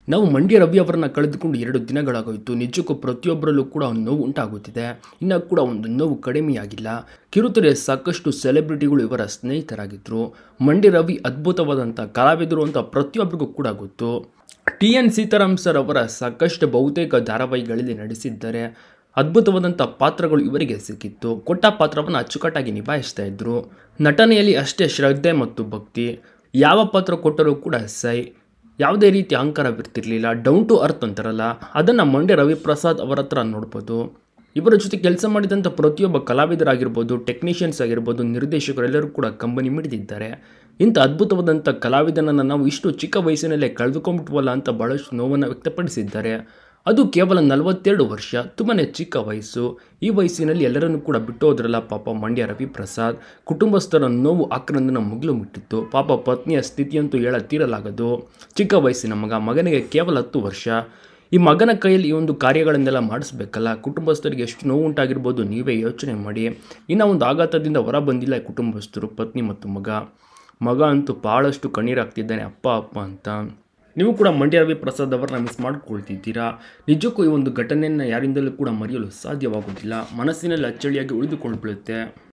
ನಾವು ಮಂಡ್ಯ ರವಿ ಅವರನ್ನ ಕಳೆದುಕೊಂಡು ಎರಡು ದಿನಗಳಾಗೋಯಿತು ನಿಜಕ್ಕೂ ಪ್ರತಿಯೊಬ್ಬರಲ್ಲೂ ಕೂಡ ಒಂದು ನೋವು ಉಂಟಾಗುತ್ತಿದೆ ಇನ್ನು ಕೂಡ ಒಂದು ನೋವು ಕಡಿಮೆಯಾಗಿಲ್ಲ ಕಿರುತೆರೆ ಸಾಕಷ್ಟು ಸೆಲೆಬ್ರಿಟಿಗಳು ಇವರ ಸ್ನೇಹಿತರಾಗಿದ್ದರು ಮಂಡ್ಯ ರವಿ ಅದ್ಭುತವಾದಂಥ ಕಲಾವಿದರು ಅಂತ ಪ್ರತಿಯೊಬ್ಬರಿಗೂ ಕೂಡ ಗೊತ್ತು ಟಿ ಎನ್ ಸೀತಾರಾಮ್ ಸರ್ ಅವರ ಸಾಕಷ್ಟು ಬಹುತೇಕ ಧಾರಾವಾಹಿಗಳಲ್ಲಿ ನಡೆಸಿದ್ದಾರೆ ಅದ್ಭುತವಾದಂಥ ಪಾತ್ರಗಳು ಇವರಿಗೆ ಸಿಕ್ಕಿತ್ತು ಕೊಟ್ಟ ಪಾತ್ರವನ್ನು ಅಚ್ಚುಕಟ್ಟಾಗಿ ನಿಭಾಯಿಸ್ತಾ ಇದ್ರು ನಟನೆಯಲ್ಲಿ ಅಷ್ಟೇ ಶ್ರದ್ಧೆ ಮತ್ತು ಭಕ್ತಿ ಯಾವ ಪಾತ್ರ ಕೊಟ್ಟರೂ ಕೂಡ ಸೈ ಯಾವುದೇ ರೀತಿ ಅಹಂಕಾರವಿರ್ತಿರ್ಲಿಲ್ಲ ಡೌನ್ ಟು ಅರ್ತ್ ಅಂತಾರಲ್ಲ ಅದನ್ನು ಮಂಡ್ಯ ರವಿಪ್ರಸಾದ್ ಅವರ ಹತ್ರ ನೋಡ್ಬೋದು ಇವರ ಜೊತೆ ಕೆಲಸ ಮಾಡಿದಂಥ ಪ್ರತಿಯೊಬ್ಬ ಕಲಾವಿದರಾಗಿರ್ಬೋದು ಟೆಕ್ನಿಷಿಯನ್ಸ್ ಆಗಿರ್ಬೋದು ನಿರ್ದೇಶಕರೆಲ್ಲರೂ ಕೂಡ ಕಂಬನಿ ಮಿಡಿದಿದ್ದಾರೆ ಇಂಥ ಅದ್ಭುತವಾದಂಥ ಕಲಾವಿದನನ್ನು ನಾವು ಇಷ್ಟು ಚಿಕ್ಕ ವಯಸ್ಸಿನಲ್ಲೇ ಕಳೆದುಕೊಂಡ್ಬಿಟ್ವಲ್ಲ ಅಂತ ಭಾಳಷ್ಟು ನೋವನ್ನು ವ್ಯಕ್ತಪಡಿಸಿದ್ದಾರೆ ಅದು ಕೇವಲ ನಲವತ್ತೆರಡು ವರ್ಷ ತುಂಬಾ ಚಿಕ್ಕ ವಯಸ್ಸು ಈ ವಯಸ್ಸಿನಲ್ಲಿ ಎಲ್ಲರನ್ನೂ ಕೂಡ ಬಿಟ್ಟು ಹೋದ್ರಲ್ಲ ಪಾಪ ಮಂಡ್ಯ ರವಿಪ್ರಸಾದ್ ಕುಟುಂಬಸ್ಥರ ನೋವು ಆಕ್ರಂದನ ಮುಗಿಲು ಮುಟ್ಟಿತ್ತು ಪಾಪ ಪತ್ನಿಯ ಸ್ಥಿತಿಯಂತೂ ಹೇಳ ತೀರಲಾಗದು ಚಿಕ್ಕ ವಯಸ್ಸಿನ ಮಗ ಮಗನಿಗೆ ಕೇವಲ ಹತ್ತು ವರ್ಷ ಈ ಮಗನ ಕೈಯಲ್ಲಿ ಈ ಒಂದು ಕಾರ್ಯಗಳನ್ನೆಲ್ಲ ಮಾಡಿಸ್ಬೇಕಲ್ಲ ಕುಟುಂಬಸ್ಥರಿಗೆ ಎಷ್ಟು ನೋವು ಉಂಟಾಗಿರ್ಬೋದು ನೀವೇ ಯೋಚನೆ ಮಾಡಿ ಇನ್ನು ಒಂದು ಆಘಾತದಿಂದ ಹೊರ ಬಂದಿಲ್ಲ ಈ ಕುಟುಂಬಸ್ಥರು ಪತ್ನಿ ಮತ್ತು ಮಗ ಮಗ ಅಂತೂ ಭಾಳಷ್ಟು ಕಣ್ಣೀರಾಗ್ತಿದ್ದಾನೆ ಅಪ್ಪ ಅಪ್ಪ ಅಂತ ನೀವು ಕೂಡ ಮಂಡ್ಯ ರವಿ ಪ್ರಸಾದ್ ಅವರನ್ನ ಮಿಸ್ ಮಾಡ್ಕೊಳ್ತಿದ್ದೀರಾ ನಿಜಕ್ಕೂ ಈ ಒಂದು ಘಟನೆಯನ್ನು ಯಾರಿಂದಲೂ ಕೂಡ ಮರೆಯಲು ಸಾಧ್ಯವಾಗೋದಿಲ್ಲ ಮನಸ್ಸಿನಲ್ಲಿ ಅಚ್ಚಳಿಯಾಗಿ ಉಳಿದುಕೊಂಡು ಬೀಳುತ್ತೆ